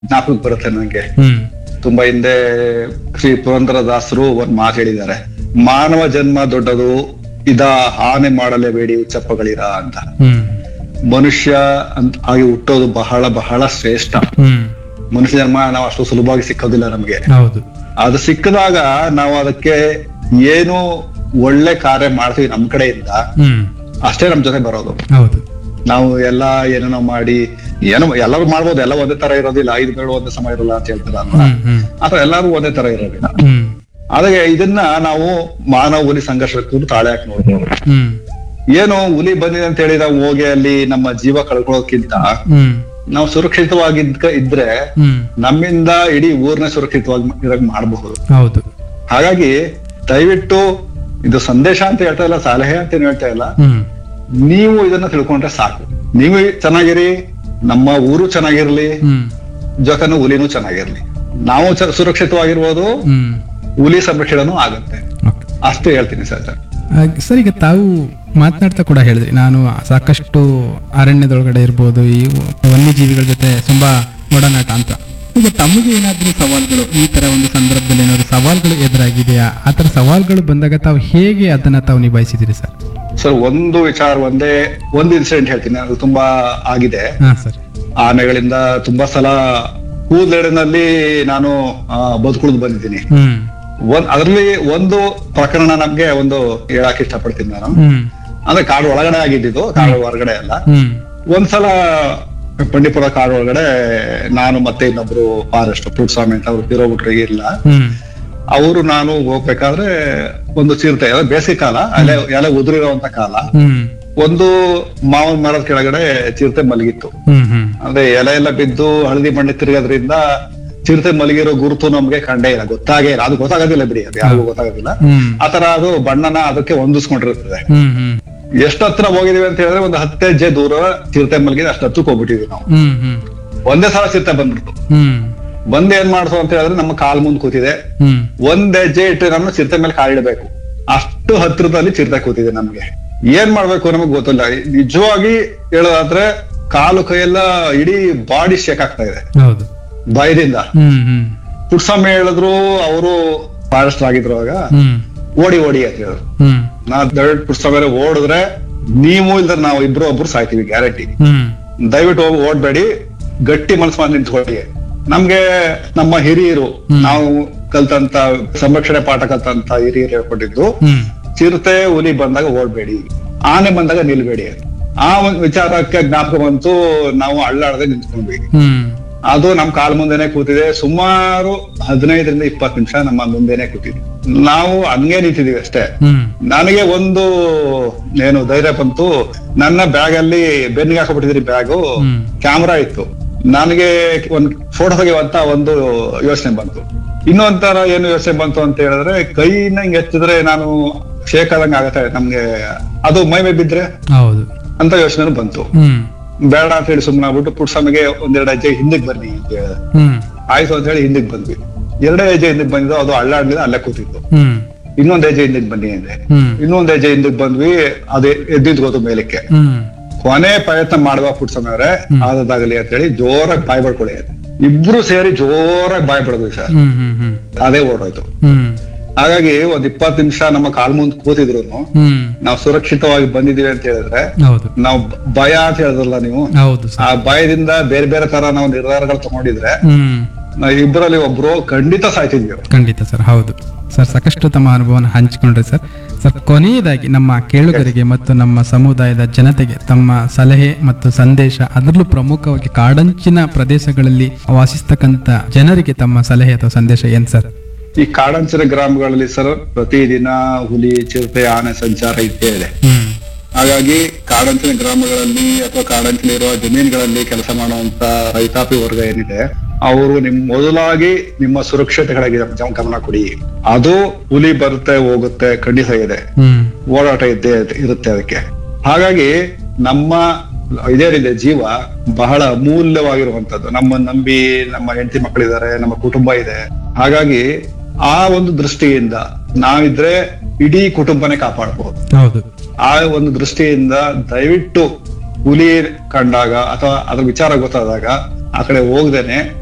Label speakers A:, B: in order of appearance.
A: ಜ್ಞಾಪಕಕ್ಕೆ ಬರುತ್ತೆ ನಂಗೆ
B: ಹ್ಮ್
A: ತುಂಬಾ ಹಿಂದೆ ಶ್ರೀ ಪುರಂದರದಾಸರು ಒಂದ್ ಮಾತು ಹೇಳಿದ್ದಾರೆ ಮಾನವ ಜನ್ಮ ದೊಡ್ಡದು ಇದ ಹಾನಿ ಮಾಡಲೇಬೇಡಿ ಚಪ್ಪಗಳಿರ ಅಂತ
B: ಹ್ಮ್
A: ಮನುಷ್ಯ ಅಂತ ಆಗಿ ಹುಟ್ಟೋದು ಬಹಳ ಬಹಳ ಶ್ರೇಷ್ಠ
B: ಹ್ಮ್
A: ಮನುಷ್ಯ ಜನ್ಮ ನಾವು ಅಷ್ಟು ಸುಲಭವಾಗಿ ಸಿಕ್ಕೋದಿಲ್ಲ ನಮ್ಗೆ
B: ಹೌದು
A: ಅದು ಸಿಕ್ಕಿದಾಗ ನಾವು ಅದಕ್ಕೆ ಏನು ಒಳ್ಳೆ ಕಾರ್ಯ ಮಾಡ್ತೀವಿ ನಮ್ ಕಡೆಯಿಂದ
B: ಹ್ಮ್
A: ಅಷ್ಟೇ ನಮ್ ಜೊತೆ ಬರೋದು
B: ಹೌದು
A: ನಾವು ಎಲ್ಲ ಏನೇನೋ ಮಾಡಿ ಏನೋ ಎಲ್ಲರೂ ಮಾಡ್ಬೋದು ಎಲ್ಲ ಒಂದೇ ತರ ಇರೋದಿಲ್ಲ ಐದು ಬೇಡ ಒಂದೇ ಸಮ ಇರಲ್ಲ ಅಂತ ಹೇಳ್ತಾರಲ್ವಾ
B: ಹ್ಮ್ ಹ್ಮ್
A: ಆತರ ಎಲ್ಲರೂ ಒಂದೇ ತರ ಇರೋದಿಲ್ಲ
B: ಹ್ಮ್
A: ಹಾಗಾಗಿ ಇದನ್ನ ನಾವು ಮಾನವ ಹುಲಿ ಸಂಘರ್ಷಕ್ಕೂ ತಾಳೆ ಹಾಕಿ ನೋಡ್ಬೋದು
B: ಹ್ಮ್
A: ಏನು ಹುಲಿ ಬಂದಿದೆ ಅಂತ ಹೇಳಿ ನಾವು ಹೋಗಿ ಅಲ್ಲಿ ನಮ್ಮ ಜೀವ ಕಳ್ಕೊಳ್ಳೋಕ್ಕಿಂತ
B: ಹ್ಮ್
A: ನಾವು ಸುರಕ್ಷಿತವಾಗಿದ್ಕ ಇದ್ರೆ
B: ಹ್ಮ್
A: ನಮ್ಮಿಂದ ಇಡೀ ಊರ್ನ ಸುರಕ್ಷಿತವಾಗಿ ಇರಾಗ್ ಮಾಡಬಹುದು
B: ಹೌದು
A: ಹಾಗಾಗಿ ದಯವಿಟ್ಟು ಇದು ಸಂದೇಶ ಅಂತ ಹೇಳ್ತಾ ಇಲ್ಲ ಸಲಹೆ ಅಂತ ಏನ್ ಹೇಳ್ತಾ ಇಲ್ಲ
B: ಹ್ಮ್
A: ನೀವು ಇದನ್ನ ತಿಳ್ಕೊಂಡ್ರೆ ಸಾಕು ನೀವು ಚೆನ್ನಾಗಿರಿ ನಮ್ಮ ಊರು ಚೆನ್ನಾಗಿರ್ಲಿ
B: ಹ್ಮ್
A: ಜೊತೆನು ಹುಲಿನೂ ಚೆನ್ನಾಗಿರ್ಲಿ ನಾವು ಚ- ಸುರಕ್ಷಿತವಾಗಿರ್ಬೋದು
B: ಹ್ಮ್
A: ಹುಲಿ ಸಂರಕ್ಷಣೆನೂ ಆಗುತ್ತೆ
B: ಓಕೆ
A: ಅಷ್ಟೇ ಹೇಳ್ತೀನಿ ಸರ್
B: ಸರ್ ಈಗ ತಾವು ಮಾತನಾಡ್ತಾ ಕೂಡ ಹೇಳಿದ್ರಿ ನಾನು ಸಾಕಷ್ಟು ಅರಣ್ಯದೊಳಗಡೆ ಇರ್ಬೋದು ಈ ವನ್ಯಜೀವಿಗಳ ಜೊತೆ ತುಂಬಾ ಒಡನಾಟ ಅಂತ ಈಗ ತಮಗೆ ಏನಾದ್ರೂ ಸವಾಲ್ಗಳು ಈ ತರ ಒಂದು ಸಂದರ್ಭದಲ್ಲಿ ಏನಾದ್ರು ಸವಾಲ್ಗಳು ಎದುರಾಗಿದೆಯಾ ಆ ತರ ಸವಾಲ್ಗಳು ಬಂದಾಗ ತಾವು ಹೇಗೆ ಅದನ್ನ ತಾವು ನಿಭಾಯಿಸಿದಿರಿ ಸರ್
A: ಸರ್ ಒಂದು ವಿಚಾರ ಒಂದೇ ಒಂದು ಇನ್ಸಿಡೆಂಟ್ ಹೇಳ್ತೀನಿ ಅದು ತುಂಬಾ ಆಗಿದೆ
B: ಹಾ ಸರ್
A: ಆನೆಗಳಿಂದ ತುಂಬಾ ಸಲ ಕೂದಲೆಡಿನಲ್ಲಿ ನಾನು ಆ, ಬದುಕುಳಿದು ಬಂದಿದ್ದೀನಿ
B: ಹ್ಮ್
A: ಒಂದ್ ಅದರಲ್ಲಿ ಒಂದು ಪ್ರಕರಣ ನಮ್ಗೆ ಒಂದು ಹೇಳಕ್ ಇಷ್ಟಪಡ್ತೀನಿ ನಾನು
B: ಹ್ಮ್
A: ಅಂದ್ರೆ ಕಾಡು ಒಳಗಡೆ ಆಗಿದ್ದು ಕಾಡು ಹೊರಗಡೆ ಅಲ್ಲ
B: ಹ್ಮ್
A: ಒಂದ್ಸಲ ಬಂಡೀಪುರ ಕಾಡು ಒಳಗಡೆ ನಾನು ಮತ್ತೆ ಇನ್ನೊಬ್ರು ಫಾರೆಸ್ಟ್ ಪುಟ್ಸ್ವಾಮಿ ಅಂತ ಅವ್ರು ತಿರೋಬಿಟ್ರೆ ಇಲ್ಲ
B: ಹ್ಮ್
A: ಅವರು ನಾನು ಹೋಗ್ಬೇಕಾದ್ರೆ ಒಂದು ಚಿರತೆ ಅದೇ ಬೇಸಿಗೆ ಕಾಲ ಅಲ್ಲೇ ಎಲೆ ಉದುರಿರುವಂತ ಕಾಲ
B: ಹ್ಮ್
A: ಒಂದು ಮಾವಿನ ಮರದ ಕೆಳಗಡೆ ಚಿರತೆ ಮಲಗಿತ್ತು
B: ಹ್ಮ್ ಹ್ಮ್
A: ಅಂದ್ರೆ ಎಲೆ ಎಲ್ಲ ಬಿದ್ದು ಹಳದಿ ಬಣ್ಣ ತಿರುಗೋದ್ರಿಂದ ಚಿರತೆ ಮಲಗಿರೋ ಗುರುತು ನಮ್ಗೆ ಕಂಡೇ ಇಲ್ಲ ಗೊತ್ತಾಗೇ ಇಲ್ಲ ಅದು ಗೊತ್ತಾಗೋದಿಲ್ಲ ಬಿಡಿ ಅದು ಯಾರಿಗೂ ಗೊತ್ತಾಗೋದಿಲ್ಲ
B: ಹ್ಮ್
A: ಆತರ ಅದು ಬಣ್ಣನ ಅದಕ್ಕೆ ಹೊಂದಿಸ್ಕೊಂಡಿರ್ತದೆ
B: ಹ್ಮ್ ಹ್ಮ್
A: ಎಷ್ಟು ಹತ್ರ ಹೋಗಿದೀವಿ ಅಂತ ಹೇಳಿದ್ರೆ ಒಂದು ಹತ್ತು ಹೆಜ್ಜೆ ದೂರ ಚಿರತೆ ಮಲಗಿದೆ ಅಷ್ಟು ಹತ್ತಕ್ಕೆ ಹೋಗ್ಬಿಟ್ಟಿದ್ವಿ ನಾವು
B: ಹ್ಮ್ ಹ್ಮ್
A: ಒಂದೇ ಸಲ ಚಿರತೆ ಬಂದ್ಬಿಡ್ತು
B: ಹ್ಮ್
A: ಬಂದ್ ಏನ್ ಮಾಡ್ತು ಅಂತ ಹೇಳಿದ್ರೆ ನಮ್ಮ ಕಾಲ್ ಮುಂದ್ ಕೂತಿದೆ
B: ಹ್ಮ್
A: ಒಂದ್ ಹೆಜ್ಜೆ ಇಟ್ಟು ನಾನು ಚಿರತೆ ಮೇಲೆ ಕಾಲಿಡಬೇಕು ಅಷ್ಟು ಹತ್ರದಲ್ಲಿ ಚಿರತೆ ಕೂತಿದೆ ನಮ್ಗೆ ಏನ್ ಮಾಡ್ಬೇಕು ನಮಗ್ ಗೊತ್ತಿಲ್ಲ ನಿಜವಾಗಿ ಹೇಳೋದಾದ್ರೆ ಕಾಲು ಕೈಯೆಲ್ಲ ಇಡೀ ಬಾಡಿ ಶೇಕ್ ಆಗ್ತಾ ಇದೆ
B: ಹೌದು
A: ಭಯದಿಂದ
B: ಹ್ಮ್ ಹ್ಮ್
A: ಪುಟ್ಸಮ್ಮ ಹೇಳಿದ್ರು ಅವರು ಫಾರೆಸ್ಟ್ ಆಗಿದ್ರು ಆಗ
B: ಹ್ಮ್
A: ಓಡಿ ಓಡಿ ಅಂತ ಹೇಳಿದ್ರು
B: ಹ್ಮ್
A: ನಾ ದಯವಿಟ್ಟು ಪುಟ್ಸಮ್ಮ ಓಡಿದ್ರೆ ನೀವು ಇಲ್ದ್ರೆ ನಾವು ಇಬ್ರು ಒಬ್ರು ಸಾಯ್ತೀವಿ ಗ್ಯಾರಂಟಿ
B: ಹ್ಮ್
A: ದಯವಿಟ್ಟು ಹೋಗಿ ಓಡ್ಬೇಡಿ ಗಟ್ಟಿ ಮನಸ್ಸು ಮಾಡಿ ನಿಂತ್ಕೊಳ್ಳಿ ನಮ್ಗೆ ನಮ್ಮ ಹಿರಿಯರು ನಾವು ಕಲ್ತಂತ ಸಂರಕ್ಷಣೆ ಪಾಠ ಕಲ್ತಂತ ಹಿರಿಯರು ಹೇಳ್ಕೊಟ್ಟಿದ್ದು
B: ಹ್ಮ್
A: ಚಿರತೆ ಹುಲಿ ಬಂದಾಗ ಓಡ್ಬೇಡಿ ಆನೆ ಬಂದಾಗ ನಿಲ್ಬೇಡಿ ಅಂತ. ಆ ಒಂದು ವಿಚಾರಕ್ಕೆ ಜ್ಞಾಪಕ ಬಂತು ನಾವು ಅಳ್ಳಾಡದೆ ನಿಂತ್ಕೊಂಡ್ವಿ
B: ಹ್ಮ್
A: ಅದು ನಮ್ ಕಾಲ್ ಮುಂದೆನೆ ಕೂತಿದೆ ಸುಮಾರು ಹದಿನೈದರಿಂದ ಇಪ್ಪತ್ತು ನಿಮಿಷ ನಮ್ಮ ಮುಂದೆನೆ ಕೂತಿದ್ವಿ ನಾವು ಹಂಗೆ ನಿಂತಿದೀವಿ ಅಷ್ಟೇ
B: ಹ್ಮ್
A: ನನಗೆ ಒಂದು ಏನು ಧೈರ್ಯ ಬಂತು ನನ್ನ ಬ್ಯಾಗ್ ಅಲ್ಲಿ ಬೆನ್ನಿಗೆ ಹಾಕೊಬಿಟ್ಟಿದ್ರಿ ಬ್ಯಾಗು
B: ಹ್ಮ್.
A: ಕ್ಯಾಮ್ರಾ ಇತ್ತು ನನಗೆ ಒಂದ್ ಫೋಟೋ ತೆಗೆಯುವಂತ ಒಂದು ಯೋಚನೆ ಬಂತು ಇನ್ನೊಂಥರ ಏನು ಯೋಚನೆ ಬಂತು ಅಂತ ಹೇಳಿದ್ರೆ ಕೈನ ಹಿಂಗ್ ಎತ್ತಿದ್ರೆ ನಾನು ಶೇಕ್ ಆದಂಗ ಆಗತ್ತೆ ನಮ್ಗೆ ಅದು ಮೈ ಮೇಲೆ ಬಿದ್ರೆ
B: ಹೌದು
A: ಅಂತ ಯೋಚನೆ ಬಂತು
B: ಹ್ಮ್
A: ಬೇಡ ಅಂತ ಹೇಳಿ ಸುಮ್ಮನೆ ಆಗ್ಬಿಟ್ಟು ಪುಟ್ಸಮಿಗೆ ಒಂದೆರಡು ಹೆಜ್ಜೆ ಹಿಂದಕ್ಕೆ ಬನ್ನಿ ಅಂತ ಹೇಳಿದೆ
B: ಹ್ಮ್
A: ಆಯ್ತು ಅಂತ ಹೇಳಿ ಹಿಂದಕ್ಕೆ ಬಂದ್ವಿ ಎರಡೇ ಹೆಜ್ಜೆ ಹಿಂದಕ್ಕೆ ಬಂದಿದ್ದು ಅದು ಅಳ್ಳಾಡ್ಲಿಲ್ಲ ಅಲ್ಲೇ ಕೂತಿತ್ತು
B: ಹ್ಮ್
A: ಇನ್ನೊಂದ್ ಹೆಜ್ಜೆ ಹಿಂದಕ್ಕೆ ಬನ್ನಿ ಅಂದೆ
B: ಹ್ಮ್
A: ಇನ್ನೊಂದ್ ಹೆಜ್ಜೆ ಹಿಂದಕ್ಕೆ ಬಂದ್ವಿ ಅದೇ ಎದ್ದಿದ್ ಗೊತ್ತು ಮೇಲಕ್ಕೆ
B: ಹ್ಮ್
A: ಕೊನೆ ಪ್ರಯತ್ನ ಮಾಡುವ ಪುಟ್ಸಮವ್ರೆ ಆದದಾಗಲಿ ಅಂತ ಹೇಳಿ ಜೋರಾಗಿ ಬಾಯ್ ಬಡ್ಕೊಳ್ಳಿ ಅಂತ. ಇಬ್ರು ಸೇರಿ ಜೋರಾಗಿ ಬಾಯ್ ಬಡ್ದ್ವಿ ಸರ್
B: ಹ್ಮ್ ಹ್ಮ್ ಹ್ಮ್
A: ಅದೇ ಓಡೋಯ್ತು
B: ಹ್ಮ್
A: ಹಾಗಾಗಿ ಒಂದ್ ಇಪ್ಪತ್ತು ನಿಮಿಷ ನಮ್ಮ ಕಾಲ್ ಮುಂದ್ ಕೂತಿದ್ರು
B: ಹ್ಮ್
A: ನಾವು ಸುರಕ್ಷಿತವಾಗಿ ಬಂದಿದೀವಿ ಅಂತ ಹೇಳಿದ್ರೆ
B: ಹೌದು
A: ನಾವು ಭಯ ಅಂತ ಹೇಳಿದ್ರಲ್ಲ ನೀವು
B: ಹೌದು
A: ಆ
B: ಸರ್
A: ಭಯದಿಂದ ಬೇರೆ ಬೇರೆ ತರ ನಾವು ನಿರ್ಧಾರಗಳು ತಗೊಂಡಿದ್ರೆ
B: ಹ್ಮ್
A: ನಾವು ಇಬ್ಬರಲ್ಲಿ ಒಬ್ರು ಖಂಡಿತ ಸಾಯ್ತಿದ್ವಿ
B: ಖಂಡಿತ ಸರ್ ಹೌದು ಸರ್ ಸಾಕಷ್ಟು ತಮ್ಮ ಅನುಭವನ ಹಂಚಿಕೊಂಡ್ರಿ ಸರ್ ಸರ್ ಕೊನೆಯದಾಗಿ ನಮ್ಮ ಕೇಳುಗರಿಗೆ ಮತ್ತು ನಮ್ಮ ಸಮುದಾಯದ ಜನತೆಗೆ ತಮ್ಮ ಸಲಹೆ ಮತ್ತು ಸಂದೇಶ ಅದರಲ್ಲೂ ಪ್ರಮುಖವಾಗಿ ಕಾಡಂಚಿನ ಪ್ರದೇಶಗಳಲ್ಲಿ ವಾಸಿಸ್ತಕ್ಕಂಥ ಜನರಿಗೆ ತಮ್ಮ ಸಲಹೆ ಅಥವಾ ಸಂದೇಶ ಏನ್ ಸರ್
A: ಈ ಕಾಡಂಚಿನ ಗ್ರಾಮಗಳಲ್ಲಿ ಸರ್ ಪ್ರತಿದಿನ ಹುಲಿ ಚಿರತೆ ಆನೆ ಸಂಚಾರ ಇದ್ದೇ ಇದೆ
B: ಹ್ಮ್
A: ಹಾಗಾಗಿ ಕಾಡಂಚಿನ ಗ್ರಾಮಗಳಲ್ಲಿ ಅಥವಾ ಕಾಡಂಚಿನಲ್ಲಿರುವ ಜಮೀನುಗಳಲ್ಲಿ ಕೆಲಸ ಮಾಡುವಂತ ರೈತಾಪಿ ವರ್ಗ ಏನಿದೆ ಅವರು ನಿಮ್ ಮೊದಲಾಗಿ ನಿಮ್ಮ ಸುರಕ್ಷತೆ ಕಡೆಗೆ ಗಮ- ಗಮನ ಕೊಡಿ ಅದು ಹುಲಿ ಬರುತ್ತೆ ಹೋಗುತ್ತೆ ಖಂಡಿತ ಇದೆ
B: ಹ್ಮ್
A: ಓಡಾಟ ಇದ್ದೇ ಇರುತ್ತೆ ಅದಕ್ಕೆ ಹಾಗಾಗಿ ನಮ್ಮ ಇದೇನಿದೆ ಜೀವ ಬಹಳ ಅಮೂಲ್ಯವಾಗಿರುವಂತದ್ದು ನಮ್ಮ ನಂಬಿ ನಮ್ಮ ಹೆಂಡತಿ ಮಕ್ಕಳಿದ್ದಾರೆ ನಮ್ಮ ಕುಟುಂಬ ಇದೆ ಹಾಗಾಗಿ ಆ ಒಂದು ದೃಷ್ಟಿಯಿಂದ ನಾವಿದ್ರೆ ಇಡೀ ಕುಟುಂಬನೇ ಕಾಪಾಡಬಹುದು
B: ಹೌದು
A: ಆ ಒಂದು ದೃಷ್ಟಿಯಿಂದ ದಯವಿಟ್ಟು ಹುಲಿ ಕಂಡಾಗ ಅಥವಾ ಅದ್ರ ವಿಚಾರ ಗೊತ್ತಾದಾಗ ಆ ಕಡೆ ಹೋಗ್ದೇನೆ